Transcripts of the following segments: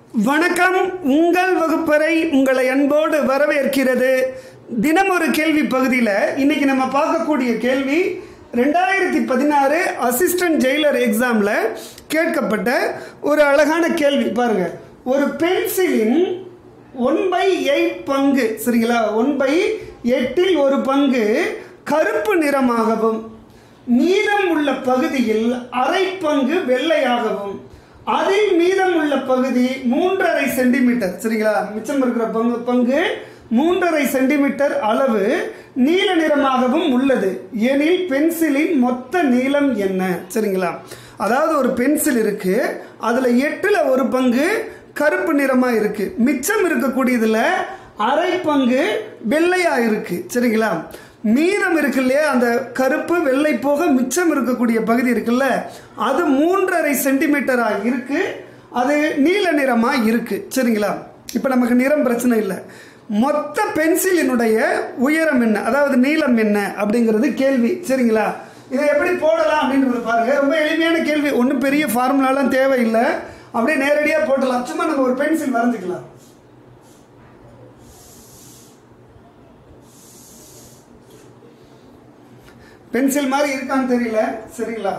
வணக்கம் உங்கள் வகுப்பறை உங்களை அன்போடு வரவேற்கிறது தினம் ஒரு கேள்வி பகுதியில் இன்னைக்கு நம்ம பார்க்கக்கூடிய கேள்வி ரெண்டாயிரத்தி பதினாறு அசிஸ்டன்ட் ஜெயிலர் எக்ஸாமில் கேட்கப்பட்ட ஒரு அழகான கேள்வி பாருங்க ஒரு பென்சிலின் ஒன் பை எயிட் பங்கு சரிங்களா ஒன் பை எட்டில் ஒரு பங்கு கருப்பு நிறமாகவும் மீதம் உள்ள பகுதியில் அரை பங்கு வெள்ளையாகவும் அதில் மீதம் உள்ள பகுதி மூன்றரை சென்டிமீட்டர் சரிங்களா மிச்சம் இருக்கிற பங்கு பங்கு மூன்றரை சென்டிமீட்டர் அளவு நீல நிறமாகவும் உள்ளது எனில் பென்சிலின் மொத்த நீளம் என்ன சரிங்களா அதாவது ஒரு பென்சில் இருக்கு அதில் எட்டில் ஒரு பங்கு கருப்பு நிறமாக இருக்கு மிச்சம் இருக்கக்கூடியதில் அரை பங்கு வெள்ளையாக இருக்கு சரிங்களா மீதம் இருக்கு இல்லையா அந்த கருப்பு வெள்ளை போக மிச்சம் இருக்கக்கூடிய பகுதி இருக்குல்ல அது மூன்றரை சென்டிமீட்டராக இருக்கு அது நீல நிறமாக இருக்கு சரிங்களா இப்போ நமக்கு நிறம் பிரச்சனை இல்லை மொத்த பென்சிலினுடைய உயரம் என்ன அதாவது நீளம் என்ன அப்படிங்கிறது கேள்வி சரிங்களா இதை எப்படி போடலாம் அப்படின்றது பாருங்க ரொம்ப எளிமையான கேள்வி ஒன்றும் பெரிய ஃபார்முலாலாம் தேவையில்லை அப்படியே நேரடியாக போட்டலாம் சும்மா நம்ம ஒரு பென்சில் வரைஞ்சிக்கலாம் பென்சில் மாதிரி இருக்கான்னு தெரியல சரிங்களா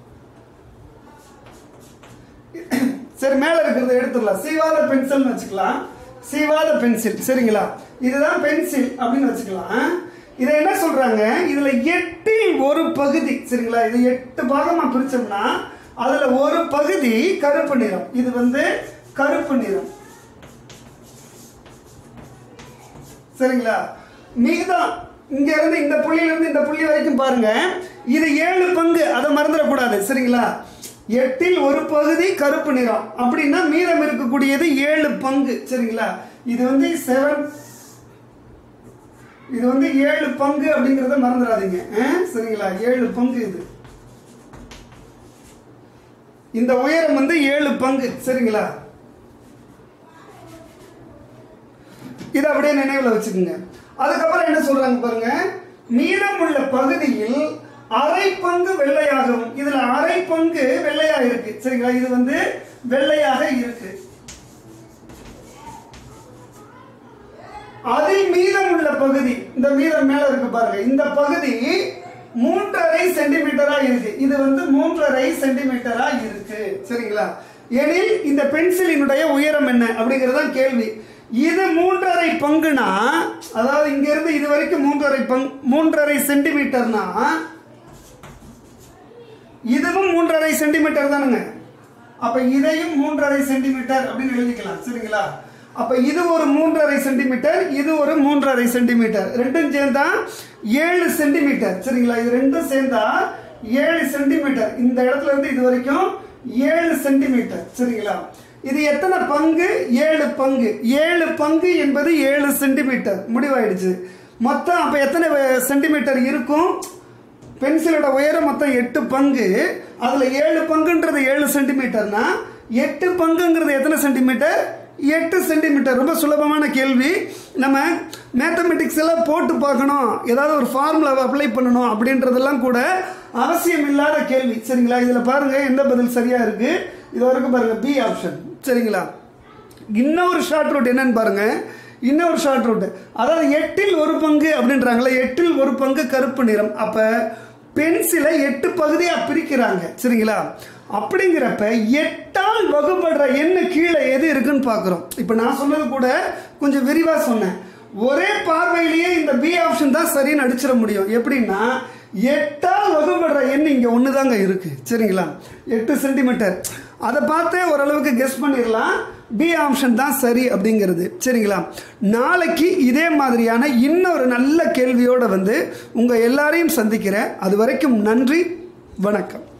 சரி மேலே இருக்கிறத எடுத்துடலாம் சீவாத பென்சில்னு வச்சுக்கலாம் சீவாத பென்சில் சரிங்களா இதுதான் பென்சில் அப்படின்னு வச்சுக்கலாம் இதை என்ன சொல்றாங்க இதுல எட்டில் ஒரு பகுதி சரிங்களா இது எட்டு பாகமா பிரிச்சோம்னா அதுல ஒரு பகுதி கருப்பு நிறம் இது வந்து கருப்பு நிறம் சரிங்களா மீதம் இங்க இருந்து இந்த புள்ளியில இருந்து இந்த புள்ளி வரைக்கும் பாருங்க இது ஏழு பங்கு அதை மறந்துடக்கூடாது சரிங்களா எட்டில் ஒரு பகுதி கருப்பு நிறம் அப்படின்னா மீதம் இருக்கக்கூடியது ஏழு பங்கு சரிங்களா இது வந்து செவன் இது வந்து ஏழு பங்கு அப்படிங்கிறத மறந்துடாதீங்க ஆ? சரிங்களா ஏழு பங்கு இது இந்த உயரம் வந்து ஏழு பங்கு சரிங்களா இதை அப்படியே நினைவில் வச்சுக்கோங்க அதுக்கப்புறம் என்ன சொல்றாங்க பாருங்க மீதம் உள்ள பகுதியில் அரை பங்கு வெள்ளையாகவும் இதுல அரை பங்கு வெள்ளையா இருக்கு சரிங்களா இது வந்து வெள்ளையாக இருக்கு அதில் மீதம் உள்ள பகுதி இந்த மீதம் மேல இருக்கு பாருங்க இந்த பகுதி மூன்றரை சென்டிமீட்டரா இருக்கு இது வந்து மூன்றரை சென்டிமீட்டரா இருக்கு சரிங்களா எனில் இந்த பென்சிலினுடைய உயரம் என்ன அப்படிங்கிறது தான் கேள்வி இது மூன்றரை பங்குனா அதாவது இங்க இருந்து இது வரைக்கும் மூன்றரை பங்கு மூன்றரை சென்டிமீட்டர்னா இதுவும் மூன்றரை சென்டிமீட்டர் தானுங்க அப்ப இதையும் மூன்றரை சென்டிமீட்டர் அப்படின்னு எழுதிக்கலாம் சரிங்களா அப்ப இது ஒரு மூன்றரை சென்டிமீட்டர் இது ஒரு மூன்றரை சென்டிமீட்டர் ரெண்டும் சேர்ந்தா ஏழு சென்டிமீட்டர் சரிங்களா இது ரெண்டும் சேர்ந்தா ஏழு சென்டிமீட்டர் இந்த இடத்துல இருந்து இது வரைக்கும் ஏழு சென்டிமீட்டர் சரிங்களா இது எத்தனை பங்கு ஏழு பங்கு ஏழு பங்கு என்பது ஏழு சென்டிமீட்டர் முடிவாயிடுச்சு மொத்தம் அப்ப எத்தனை சென்டிமீட்டர் இருக்கும் பென்சிலோட உயரம் மொத்தம் எட்டு பங்கு அதுல ஏழு பங்குன்றது ஏழு சென்டிமீட்டர்னா எட்டு பங்குங்கிறது எத்தனை சென்டிமீட்டர் எட்டு சென்டிமீட்டர் ரொம்ப சுலபமான கேள்வி நம்ம மேத்தமெட்டிக்ஸ் எல்லாம் போட்டு பார்க்கணும் ஏதாவது ஒரு ஃபார்முலாவை அப்ளை பண்ணணும் அப்படின்றதெல்லாம் கூட அவசியம் இல்லாத கேள்வி சரிங்களா இதில் பாருங்க எந்த பதில் சரியா இருக்கு இது வரைக்கும் பாருங்க பி ஆப்ஷன் சரிங்களா இன்னொரு ஷார்ட் ரூட் என்னன்னு பாருங்க இன்னொரு ஷார்ட் ரூட் அதாவது எட்டில் ஒரு பங்கு அப்படின்றாங்களே எட்டில் ஒரு பங்கு கருப்பு நிறம் அப்ப பென்சிலை எட்டு பகுதியாக பிரிக்கிறாங்க சரிங்களா அப்படிங்கிறப்ப எட்டால் வகுப்படுற எண்ணு கீழே எது இருக்குன்னு பார்க்குறோம் இப்போ நான் சொன்னது கூட கொஞ்சம் விரிவாக சொன்னேன் ஒரே பார்வையிலேயே இந்த பி ஆப்ஷன் தான் சரின்னு அடிச்சிட முடியும் எப்படின்னா எட்டால் வகுப்படுற எண் இங்கே ஒன்று தாங்க இருக்கு சரிங்களா எட்டு சென்டிமீட்டர் அதை பார்த்தே ஓரளவுக்கு கெஸ் பண்ணிடலாம் பி ஆப்ஷன் தான் சரி அப்படிங்கிறது சரிங்களா நாளைக்கு இதே மாதிரியான இன்னொரு நல்ல கேள்வியோடு வந்து உங்கள் எல்லாரையும் சந்திக்கிறேன் அது வரைக்கும் நன்றி வணக்கம்